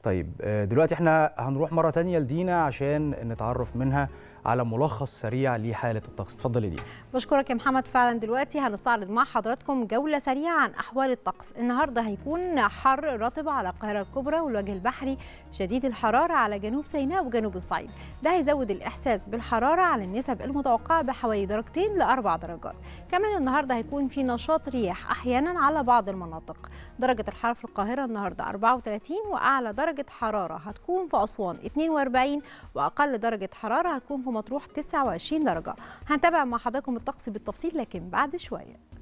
طيب آه، دلوقتي احنا هنروح مرة تانية لدينا عشان نتعرف منها على ملخص سريع لحالة الطقس اتفضلي دينا بشكرك يا محمد فعلا دلوقتي هنستعرض مع حضراتكم جولة سريعة عن أحوال الطقس النهاردة هيكون حر رطب على القاهرة الكبرى والوجه البحري شديد الحرارة على جنوب سيناء وجنوب الصعيد ده هيزود الإحساس بالحرارة على النسب المتوقعة بحوالي درجتين لأربع درجات كمان النهاردة هيكون في نشاط رياح أحيانا على بعض المناطق درجة الحرارة في القاهرة النهاردة 34 وأعلى درجة حرارة هتكون في أسوان 42 وأقل درجة حرارة هتكون في مطروح 29 درجة هنتابع مع حضراتكم الطقس بالتفصيل لكن بعد شوية